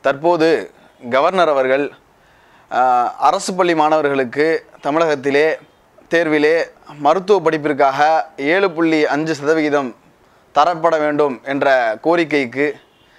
தற்போது கவர்னர் அவர்கள் ஆஹ், அரசு பள்ளி மாணவர்களுக்கு தமிழகத்திலே தேர்விலே மருத்துவ படிப்பிற்காக ஏழு புள்ளி அஞ்சு சதவிகிதம் தரப்பட வேண்டும் என்ற கோரிக்கைக்கு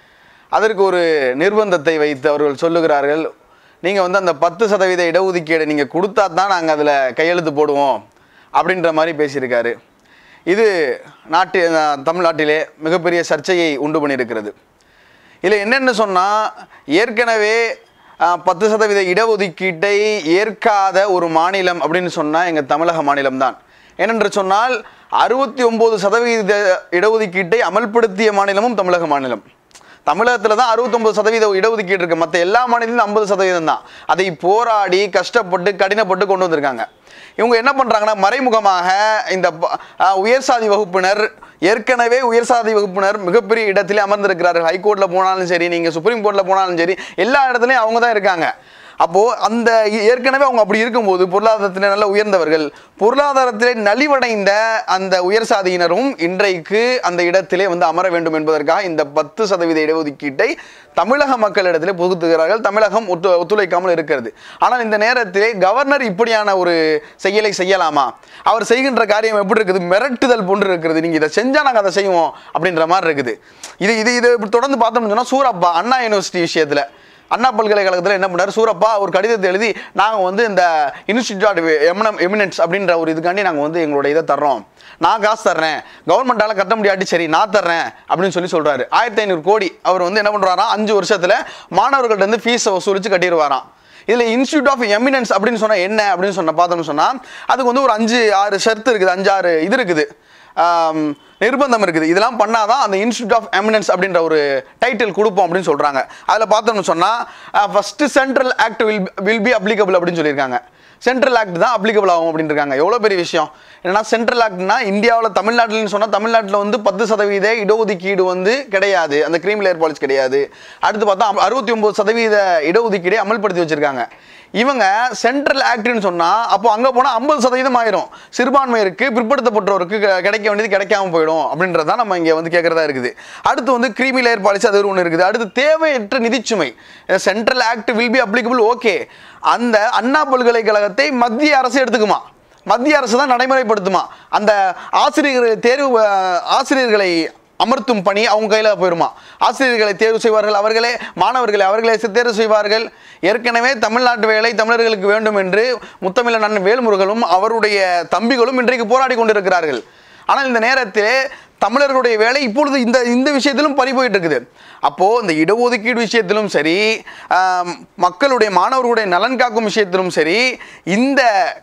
அதற்கு ஒரு நிர்பந்தத்தை வைத்து அவர்கள் சொல்லுகிறார்கள் நீங்கள் வந்து அந்த பத்து சதவீத இடஒதுக்கீடு நீங்கள் கொடுத்தா தான் நாங்கள் அதில் கையெழுத்து போடுவோம் அப்படின்ற மாதிரி பேசியிருக்காரு இது நாட்டு அஹ், தமிழ்நாட்டிலே மிகப்பெரிய சர்ச்சையை உண்டு பண்ணியிருக்கிறது இதில் என்னென்னு சொன்னால் ஏற்கனவே அஹ், பத்து சதவீத இடஒதுக்கீட்டை ஏற்காத ஒரு மாநிலம் அப்படின்னு சொன்னால் எங்கள் தமிழக மாநிலம்தான் ஏனென்று சொன்னால் அறுபத்தி ஒம்பது சதவீத இடஒதுக்கீட்டை அமல்படுத்திய மாநிலமும் தமிழக மாநிலம் தமிழகத்தில் தான் அறுபத்தொம்பது சதவீத இடஒதுக்கீடு இருக்கு மற்ற எல்லா மாநிலத்திலும் ஐம்பது சதவீதம் தான் அதை போராடி கஷ்டப்பட்டு கடினப்பட்டு கொண்டு வந்திருக்காங்க இவங்க என்ன பண்ணுறாங்கன்னா மறைமுகமாக இந்த ப- அஹ், உயர் சாதி வகுப்பினர் ஏற்கனவே உயர் சாதி வகுப்பினர் மிகப்பெரிய இடத்திலே அமர்ந்திருக்கிறார்கள் ஹைகோர்ட்டில் போனாலும் சரி நீங்கள் சுப்ரீம் கோர்ட்டில் போனாலும் சரி எல்லா இடத்துலையும் அவங்க தான் இருக்காங்க அப்போது அந்த ஏற்கனவே அவங்க அப்படி இருக்கும்போது பொருளாதாரத்தில் நல்ல உயர்ந்தவர்கள் பொருளாதாரத்திலே நலிவடைந்த அந்த உயர் சாதியினரும் இன்றைக்கு அந்த இடத்திலே வந்து அமர வேண்டும் என்பதற்காக இந்த பத்து சதவீத இடஒதுக்கீட்டை தமிழக மக்களிடத்திலே புகுத்துகிறார்கள் தமிழகம் ஒத்து ஒத்துழைக்காமல் இருக்கிறது ஆனால் இந்த நேரத்திலே கவர்னர் இப்படியான ஒரு செயலை செய்யலாமா அவர் செய்கின்ற காரியம் எப்படி இருக்குது மிரட்டுதல் போன்று இருக்கிறது நீங்கள் இதை செஞ்சால் நாங்கள் அதை செய்வோம் அப்படின்ற மாதிரி இருக்குது இது இது இது இப்படி தொடர்ந்து பார்த்தோம்னு சொன்னால் சூரப்பா அண்ணா யூனிவர்சிட்டி விஷயத்தில் அண்ணா பல்கலைக்கழகத்தில் என்ன பண்ணார் சூரப்பா ஒரு கடிதத்தை எழுதி நாங்கள் வந்து இந்த இன்ஸ்டியூட் ஆஃப் எமினம் எமினன்ஸ் அப்படின்ற ஒரு இதுக்காண்டி நாங்கள் வந்து எங்களோட இதை தர்றோம் நான் காசு தர்றேன் கவர்மெண்டால கட்ட முடியாட்டி சரி நான் தர்றேன் அப்படின்னு சொல்லி சொல்றாரு ஆயிரத்தி ஐநூறு கோடி அவர் வந்து என்ன பண்ணுறாராம் அஞ்சு வருஷத்தில் மாணவர்கள்ட்ட இருந்து ஃபீஸை வசூலித்து கட்டிடுவாராம் இதில் இன்ஸ்டியூட் ஆஃப் எமினன்ஸ் அப்படின்னு சொன்னால் என்ன அப்படின்னு சொன்ன பார்த்தோம்னு சொன்னால் அதுக்கு வந்து ஒரு அஞ்சு ஆறு ஷர்த்து இருக்குது அஞ்சு ஆறு இது இருக்குது ஆம், நிர்பந்தம் இருக்குது இதெல்லாம் பண்ணாதான் அந்த இன்ஸ்டியூட் ஆஃப் எமினன்ஸ் அப்படின்ற ஒரு டைட்டில் கொடுப்போம் அப்படின்னு சொல்கிறாங்க அதில் பார்த்தோம்னு சொன்னால் first central act will will be applicable அப்படின்னு சொல்லியிருக்காங்க சென்ட்ரல் ஆக்ட் தான் அப்ளிகபிள் ஆகும் அப்படின்னு இருக்காங்க எவ்வளோ பெரிய விஷயம் ஏன்னா சென்ட்ரல் ஆக்ட்னா இந்தியாவில் தமிழ்நாட்டில்னு சொன்னால் தமிழ்நாட்டில் வந்து பத்து சதவீத இடஒதுக்கீடு வந்து கிடையாது அந்த கிரீம் லேயர் பாலிசி கிடையாது அடுத்து பார்த்தா அறுபத்தி ஒம்பது சதவீத இடஒதுக்கீடை அமல்படுத்தி வச்சிருக்காங்க இவங்க சென்ட்ரல் ஆக்ட்னு சொன்னால் அப்போ அங்கே போனால் ஐம்பது சதவீதம் ஆயிரும் சிறுபான்மையருக்கு பிற்படுத்தப்பட்டவருக்கு க- கிடைக்க வேண்டியது கிடைக்காம போயிடும் அப்படின்றது தான் நம்ம இங்கே வந்து கேட்குறதா இருக்குது அடுத்து வந்து கிரீமி லேயர் பாலிசி அது ஒரு ஒன்று இருக்குது அடுத்து தேவையற்ற நிதிச்சுமை central act will be applicable okay அந்த அண்ணா பல்கலைக்கழகத்தை மத்திய அரசு எடுத்துக்குமா மத்திய அரசு தான் நடைமுறைப்படுத்துமா அந்த ஆசிரியர்கள் தேர்வு அஹ், ஆசிரியர்களை அமர்த்தும் பணி அவங்க கையில் போயிருமா ஆசிரியர்களை தேர்வு செய்வார்கள் அவர்களே மாணவர்களை அவர்களே சி- தேர்வு செய்வார்கள் ஏற்கனவே தமிழ்நாட்டு வேலை தமிழர்களுக்கு வேண்டும் என்று முத்தமிழன் அண்ணன் வேல்முருகனும் அவருடைய தம்பிகளும் இன்றைக்கு போராடி கொண்டிருக்கிறார்கள் ஆனால் இந்த நேரத்திலே தமிழர்களுடைய வேலை இப்பொழுது இந்த இந்த விஷயத்திலும் பறி போயிட்டு இருக்குது அப்போது இந்த இடஒதுக்கீடு விஷயத்திலும் சரி ஆம், மக்களுடைய மாணவர்களுடைய நலன் காக்கும் விஷயத்திலும் சரி இந்த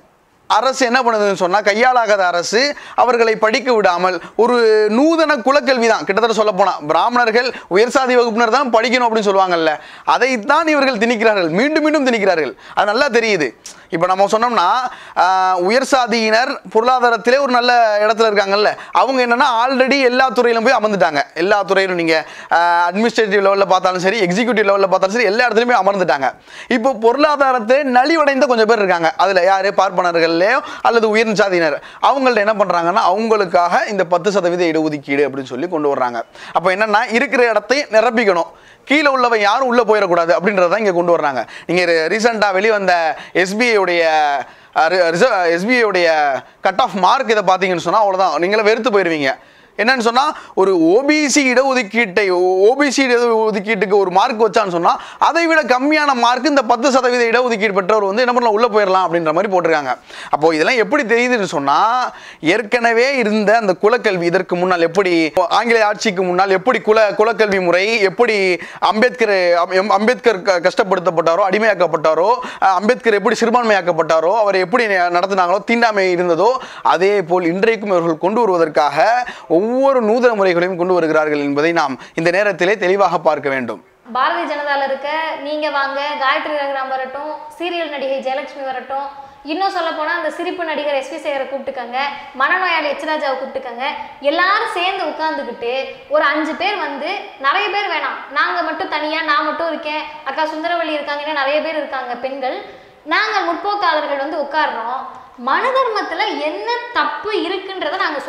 அரசு என்ன பண்ணுதுன்னு சொன்னால் கையாளாகாத அரசு அவர்களை படிக்க விடாமல் ஒரு நூதன குலக்கல்வி தான் கிட்டத்தட்ட சொல்ல போனால் பிராமணர்கள் உயர் சாதி வகுப்பினர் தான் படிக்கணும் அப்படின்னு சொல்லுவாங்கல்ல அதைத்தான் இவர்கள் திணிக்கிறார்கள் மீண்டும் மீண்டும் திணிக்கிறார்கள் அது நல்லா தெரியுது இப்போ நம்ம சொன்னோம்னா ஆஹ், உயர் சாதியினர் பொருளாதாரத்திலே ஒரு நல்ல இடத்துல இருக்காங்கல்ல அவங்க என்னன்னா ஆல்ரெடி எல்லா துறையிலும் போய் அமர்ந்துட்டாங்க எல்லா துறையிலும் நீங்கள் அட்மினிஸ்ட்ரேட்டிவ் லெவலில் பார்த்தாலும் சரி எக்ஸிக்யூட்டிவ் லெவலில் பார்த்தாலும் சரி எல்லா இடத்துலையுமே அமர்ந்துட்டாங்க இப்போ பொருளாதாரத்தை நலிவடைந்த கொஞ்சம் பேர் இருக்காங்க அதில் யார் பார்ப்பனர்கள்லையோ அல்லது உயர் சாதியினர் அவங்கள்ட்ட என்ன பண்ணுறாங்கன்னா அவங்களுக்காக இந்த பத்து சதவீத இடஒதுக்கீடு அப்படின்னு சொல்லி கொண்டு வர்றாங்க அப்போ என்னன்னா இருக்கிற இடத்தை நிரப்பிக்கணும் கீழே உள்ளவன் யாரும் உள்ளே போயிடக்கூடாது அப்படின்றத இங்கே கொண்டு வர்றாங்க நீங்கள் ரீசெண்டாக வெளிவந்த எஸ்பிஐ எஸ்பிஐடைய கட் ஆஃப் மார்க் இதை பார்த்தீங்கன்னு சொன்னால் அவ்வளோதான் நீங்களே வெறுத்து போயிடுவீங்க என்னன்னு சொன்னால் ஒரு ஓபிசி இடஒதுக்கீட்டை ஓபிசி இடஒதுக்கீட்டுக்கு ஒரு மார்க் வச்சான்னு சொன்னால் அதை விட கம்மியான மார்க் இந்த பத்து சதவீத இடஒதுக்கீடு பெற்றவர் வந்து என்ன பண்ணலாம் உள்ளே போயிடலாம் அப்படின்ற மாதிரி போட்டிருக்காங்க அப்போ இதெல்லாம் எப்படி தெரியுதுன்னு சொன்னால் ஏற்கனவே இருந்த அந்த குலக்கல்வி இதற்கு முன்னால் எப்படி ஆங்கிலேய ஆட்சிக்கு முன்னால் எப்படி குல குலக்கல்வி முறை எப்படி அம்பேத்கர் அம்- அம்பேத்கர் க- கஷ்டப்படுத்தப்பட்டாரோ அடிமையாக்கப்பட்டாரோ அஹ் அம்பேத்கர் எப்படி சிறுபான்மையாக்கப்பட்டாரோ அவர் எப்படி நடத்தினாங்களோ தீண்டாமை இருந்ததோ அதே போல் இன்றைக்கும் இவர்கள் கொண்டு வருவதற்காக ஒவ்வொரு நூதன முறைகளையும் கொண்டு வருகிறார்கள் என்பதை நாம் இந்த நேரத்திலே தெளிவாக பார்க்க வேண்டும் பாரதிய ஜனதால இருக்க நீங்க வாங்க காயத்ரி ரகுராம் வரட்டும் சீரியல் நடிகை ஜெயலட்சுமி வரட்டும் இன்னும் சொல்ல போனா அந்த சிரிப்பு நடிகர் எஸ்வி சேகரை கூப்பிட்டுக்கங்க மனநோயாளி எச்ராஜாவை கூப்பிட்டுக்கங்க எல்லாரும் சேர்ந்து உட்கார்ந்துக்கிட்டு ஒரு அஞ்சு பேர் வந்து நிறைய பேர் வேணாம் நாங்க மட்டும் தனியா நான் மட்டும் இருக்கேன் அக்கா சுந்தரவள்ளி இருக்காங்கன்னா நிறைய பேர் இருக்காங்க பெண்கள் நாங்கள் முற்போக்காளர்கள் வந்து உட்கார்றோம் மனு தர்மத்துல என்ன தப்பு இருக்குன்றதை நாங்க